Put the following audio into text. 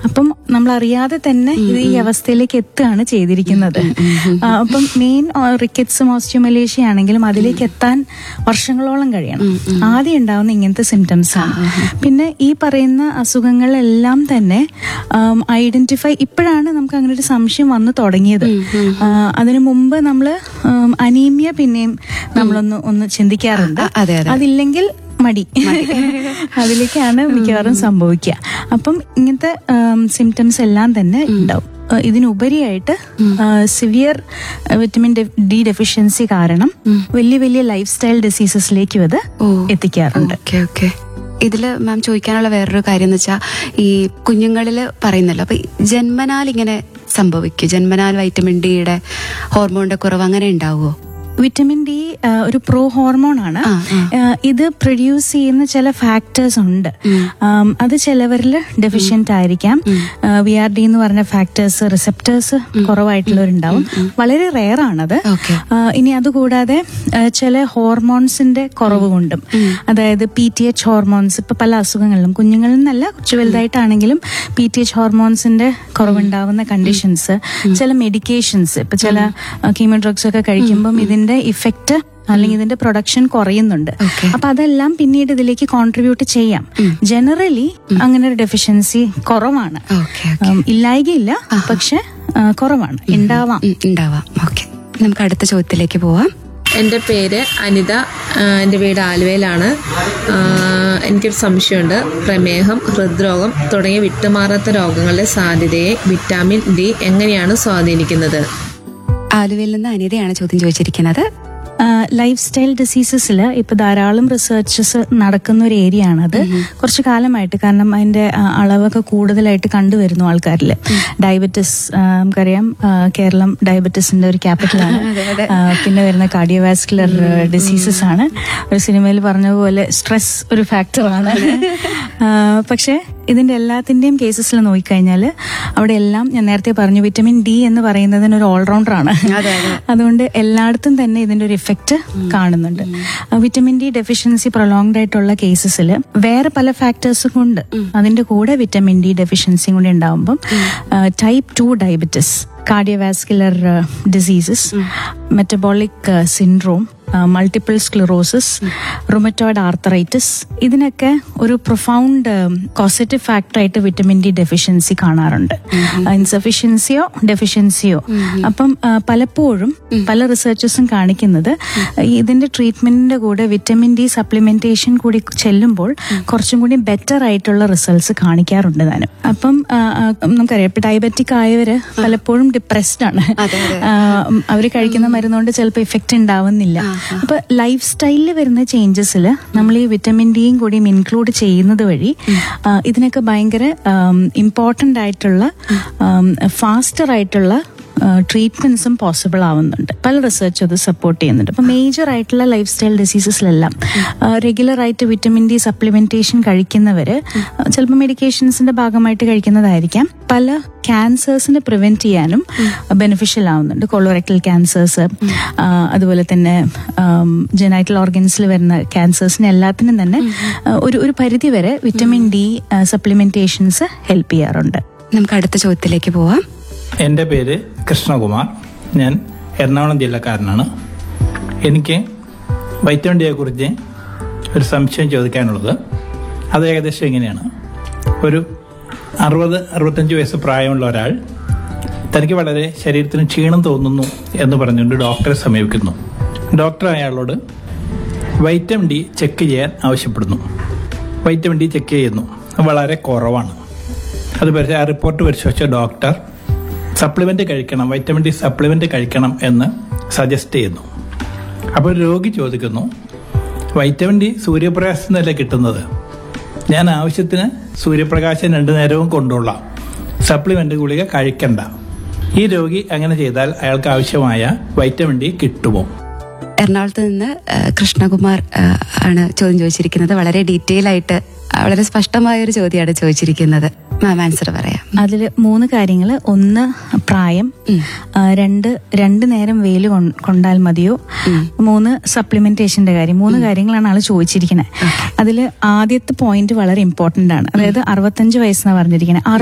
അപ്പം നമ്മൾ അറിയാതെ തന്നെ ഇത് ഈ അവസ്ഥയിലേക്ക് എത്തുകയാണ് ചെയ്തിരിക്കുന്നത് ആ, അപ്പം മെയിൻ റിക്കറ്റ്സും ഓസ്റ്റിയോമലേഷ്യ ആണെങ്കിലും അതിലേക്ക് എത്താൻ വർഷങ്ങളോളം കഴിയണം ആദ്യം ഉണ്ടാവുന്ന ഇങ്ങനത്തെ സിംറ്റംസ് ആണ് പിന്നെ ഈ പറയുന്ന അസുഖങ്ങളെല്ലാം തന്നെ ഐഡന്റിഫൈ ഇപ്പോഴാണ് നമുക്ക് അങ്ങനെ ഒരു സംശയം വന്നു തുടങ്ങിയത് ആ, അതിനു മുമ്പ് നമ്മൾ അനീമിയ പിന്നെയും നമ്മളൊന്ന് ഒന്ന് ചിന്തിക്കാറുണ്ട് ആ, അതെ, അതെ. അതില്ലെങ്കിൽ മടി അതിലേക്കാണ് മിക്കവാറും സംഭവിക്കുക അപ്പം ഇങ്ങനത്തെ സിംറ്റംസ് എല്ലാം തന്നെ ഉണ്ടാവും ആ, ഇതിനുപരിയായിട്ട് സിവിയർ വിറ്റമിൻ ഡി ഡെഫിഷ്യൻസി കാരണം വലിയ വലിയ ലൈഫ് സ്റ്റൈൽ ഡിസീസസിലേക്കും അത് ഓ. എത്തിക്കാറുണ്ട് ഓക്കെ ഓക്കെ ഇതില് മാം ചോദിക്കാനുള്ള വേറൊരു കാര്യം എന്ന് വെച്ചാൽ ഈ കുഞ്ഞുങ്ങളില് പറയുന്നല്ലോ അപ്പൊ ഈ ജന്മനാൽ ഇങ്ങനെ സംഭവിക്കും ജന്മനാൽ വൈറ്റമിൻ ഡിയുടെ ഹോർമോണിന്റെ കുറവ് അങ്ങനെ ഉണ്ടാവുമോ വിറ്റമിൻ ഡി ആ, ഒരു പ്രോ ഹോർമോൺ ആണ് ആ, ആ. ആ, ഇത് പ്രൊഡ്യൂസ് ചെയ്യുന്ന ചില ഫാക്ടേഴ്സ് ഉണ്ട് ആം, അത് ചിലവരിൽ ഡെഫിഷ്യന്റ് ആയിരിക്കാം വി ആർ ഡി എന്ന് പറഞ്ഞ ഫാക്ടേഴ്സ് റിസെപ്റ്റേഴ്സ് കുറവായിട്ടുള്ളവരുണ്ടാവും വളരെ റെയർ ആണത് Okay. ആ, ഇനി അതുകൂടാതെ ആ, ചില ഹോർമോൺസിന്റെ കുറവ് കൊണ്ടും അതായത് പി ടി എച്ച് ഹോർമോൺസ് ഇപ്പൊ പല അസുഖങ്ങളിലും കുഞ്ഞുങ്ങളിൽ നിന്നല്ല കുറച്ച് വലുതായിട്ടാണെങ്കിലും പി ടി എച്ച് ഹോർമോൺസിന്റെ കുറവുണ്ടാവുന്ന കണ്ടീഷൻസ് ചില മെഡിക്കേഷൻസ് ഇപ്പൊ ചില കീമോ ഡ്രഗ്സ് ഒക്കെ കഴിക്കുമ്പം ഇതിന്റെ ഇഫക്റ്റ് അല്ലെങ്കിൽ ഇതിന്റെ പ്രൊഡക്ഷൻ കുറയുന്നുണ്ട് Okay. അപ്പൊ അതെല്ലാം പിന്നീട് ഇതിലേക്ക് കോൺട്രിബ്യൂട്ട് ചെയ്യാം ജനറലി അങ്ങനെ ഒരു ഡെഫിഷ്യൻസി കുറവാണ് ഓക്കെ ഉം, ഇല്ലായികയില്ല പക്ഷെ ആ, കുറവാണ് ഉണ്ടാവാം ഉണ്ടാവാം ഓക്കെ നമുക്ക് അടുത്ത ചോദ്യത്തിലേക്ക് പോവാം എൻ്റെ പേര് അനിത ആ, എൻ്റെ വീട് ആലുവയിലാണ് ആ, എനിക്കൊരു സംശയമുണ്ട് പ്രമേഹം ഹൃദ്രോഗം തുടങ്ങിയ വിട്ടുമാറാത്ത രോഗങ്ങളുടെ സാധ്യതയെ വിറ്റാമിൻ ഡി എങ്ങനെയാണ് സ്വാധീനിക്കുന്നത് ആലുവയിൽ നിന്ന് അനിതയാണ് ചോദ്യം ചോദിച്ചിരിക്കുന്നത് ലൈഫ് സ്റ്റൈൽ ഡിസീസസിൽ ഇപ്പൊ ധാരാളം റിസർച്ചസ് നടക്കുന്ന ഒരു ഏരിയ ആണത് കുറച്ച് കാലമായിട്ട് കാരണം അതിന്റെ ആ, അളവൊക്കെ കൂടുതലായിട്ട് കണ്ടുവരുന്നു ആൾക്കാരിൽ ഡയബറ്റിസ് നമുക്കറിയാം ആ, കേരളം ഡയബറ്റിസിന്റെ ഒരു ക്യാപിറ്റലാണ് പിന്നെ വരുന്ന കാർഡിയോവാസ്കുലർ ഡിസീസസ് ആണ് ഒരു സിനിമയിൽ പറഞ്ഞ പോലെ സ്ട്രെസ് ഒരു ഫാക്ടറാണ് പക്ഷേ ഇതിന്റെ എല്ലാത്തിന്റെയും കേസസിൽ നോക്കിക്കഴിഞ്ഞാൽ അവിടെ എല്ലാം ഞാൻ നേരത്തെ പറഞ്ഞു വിറ്റമിൻ ഡി എന്ന് പറയുന്നതിന് ഒരു ഓൾറൗണ്ടർ ആണ് അതുകൊണ്ട് എല്ലായിടത്തും തന്നെ ഇതിന്റെ ഒരു ഇഫക്റ്റ് കാണുന്നുണ്ട് ആ, വിറ്റമിൻ ഡി ഡെഫിഷ്യൻസി പ്രൊലോങ്ഡ് ആയിട്ടുള്ള കേസസിൽ വേറെ പല ഫാക്ടേഴ്സും കൊണ്ട് അതിന്റെ കൂടെ വിറ്റമിൻ ഡി ഡെഫിഷ്യൻസി കൂടി ഉണ്ടാവുമ്പം type two diabetes cardiovascular diseases metabolic syndrome multiple sclerosis rheumatoid arthritis ഇതിനൊക്കെ ഒരു പ്രൊഫൗണ്ട് കോസറ്റീവ് ഫാക്ടറായിട്ട് വിറ്റമിൻ ഡി ഡെഫിഷ്യൻസി കാണാറുണ്ട് ഇൻസഫിഷ്യൻസിയോ ഡെഫിഷ്യൻസിയോ അപ്പം ആ, പലപ്പോഴും പല റിസർച്ചസും കാണിക്കുന്നത് ഈ ഇതിന്റെ ട്രീറ്റ്മെന്റിന്റെ കൂടെ വിറ്റമിൻ ഡി സപ്ലിമെന്റേഷൻ കൂടി ചെല്ലുമ്പോൾ കുറച്ചും കൂടി ബെറ്റർ ആയിട്ടുള്ള റിസൾട്ട്സ് കാണിക്കാറുണ്ട് താനും അപ്പം ആ, ആ, നമുക്കറിയാം ഇപ്പൊ ഡയബറ്റിക് ആയവര് പലപ്പോഴും ഡിപ്രസ്ഡ് ആണ് അവർ കഴിക്കുന്ന മരുന്നുകൊണ്ട് ചിലപ്പോൾ ഇഫക്റ്റ് ഉണ്ടാവുന്നില്ല അപ്പൊ ലൈഫ് സ്റ്റൈലിൽ വരുന്ന ചേഞ്ചസിൽ നമ്മൾ ഈ വിറ്റമിൻ ഡിയും കൂടിയും ഇൻക്ലൂഡ് ചെയ്യുന്നത് വഴി ആ, ഇതിനൊക്കെ ഭയങ്കര ഇമ്പോർട്ടന്റ് ആയിട്ടുള്ള ഫാസ്റ്റർ ആയിട്ടുള്ള ട്രീറ്റ്മെന്റ്സും പോസിബിൾ ആവുന്നുണ്ട് പല റിസർച്ച് അത് സപ്പോർട്ട് ചെയ്യുന്നുണ്ട് അപ്പൊ മേജർ ആയിട്ടുള്ള ലൈഫ് സ്റ്റൈൽ ഡിസീസസിലെല്ലാം റെഗുലർ ആയിട്ട് വിറ്റമിൻ ഡി സപ്ലിമെന്റേഷൻ കഴിക്കുന്നവര് ചിലപ്പോൾ മെഡിക്കേഷൻസിന്റെ ഭാഗമായിട്ട് കഴിക്കുന്നതായിരിക്കാം പല ക്യാൻസേഴ്സിനെ പ്രിവെന്റ് ചെയ്യാനും ബെനിഫിഷ്യൽ ആവുന്നുണ്ട് കൊളോറക്ടൽ ക്യാൻസേഴ്സ് അതുപോലെ തന്നെ ജെനൈറ്റൽ ഓർഗൻസിൽ വരുന്ന ക്യാൻസേഴ്സിന് എല്ലാത്തിനും തന്നെ ആ, ഒരു ഒരു പരിധി വരെ വിറ്റമിൻ ഡി സപ്ലിമെന്റേഷൻസ് ഹെൽപ്പ് ചെയ്യാറുണ്ട് നമുക്ക് അടുത്ത ചോദ്യത്തിലേക്ക് പോവാം എൻ്റെ പേര് കൃഷ്ണകുമാർ ഞാൻ എറണാകുളം ജില്ലക്കാരനാണ് എനിക്ക് വൈറ്റമിൻ ഡിയെ കുറിച്ച് ഒരു സംശയം ചോദിക്കാനുള്ളത് അത് ഏകദേശം ഇങ്ങനെയാണ് ഒരു അറുപത് അറുപത്തഞ്ച് വയസ്സ് പ്രായമുള്ള ഒരാൾ തനിക്ക് വളരെ ശരീരത്തിന് ക്ഷീണം തോന്നുന്നു എന്ന് പറഞ്ഞുകൊണ്ട് ഡോക്ടറെ സമീപിക്കുന്നു ഡോക്ടർ അയാളോട് വൈറ്റമിൻ ഡി ചെക്ക് ചെയ്യാൻ ആവശ്യപ്പെടുന്നു വൈറ്റമിൻ ഡി ചെക്ക് ചെയ്യുന്നു വളരെ കുറവാണ് അത് പരിശ- ആ റിപ്പോർട്ട് പരിശോധിച്ച ഡോക്ടർ സപ്ലിമെന്റ് കഴിക്കണം വൈറ്റമിൻ ഡി സപ്ലിമെന്റ് കഴിക്കണം എന്ന് സജസ്റ്റ് ചെയ്യുന്നു അപ്പോൾ രോഗി ചോദിക്കുന്നു വൈറ്റമിൻ ഡി സൂര്യപ്രകാശത്തിൽ നിന്നല്ലേ കിട്ടുന്നത് ഞാൻ ആവശ്യത്തിന് സൂര്യപ്രകാശം രണ്ടു നേരവും കൊണ്ടുകൊള്ളാം സപ്ലിമെന്റ് ഗുളിക കഴിക്കണ്ട ഈ രോഗി അങ്ങനെ ചെയ്താൽ അയാൾക്ക് ആവശ്യമായ വൈറ്റമിൻ ഡി കിട്ടുമോ എറണാകുളത്ത് നിന്ന് ആ, കൃഷ്ണകുമാർ ആ, ആണ് ചോദ്യം ചോദിച്ചിരിക്കുന്നത് വളരെ ഡീറ്റെയിൽ ആയിട്ട് ആ, വളരെ സ്പഷ്ടമായ ഒരു ചോദ്യമാണ് ചോദിച്ചിരിക്കുന്നത് മാം ആൻസർ പറയാം അതിൽ മൂന്ന് കാര്യങ്ങൾ ഒന്ന് പ്രായം ആ, രണ്ട് രണ്ട് നേരം വെയിൽ കൊണ്ടാൽ മതിയോ മൂന്ന് സപ്ലിമെന്റേഷന്റെ കാര്യം മൂന്ന് കാര്യങ്ങളാണ് ആള് ചോദിച്ചിരിക്കുന്നത് അതിൽ ആദ്യത്തെ പോയിന്റ് വളരെ ഇമ്പോർട്ടന്റ് ആണ് അതായത് അറുപത്തഞ്ച് വയസ്സെന്നാണ് പറഞ്ഞിരിക്കുന്നത്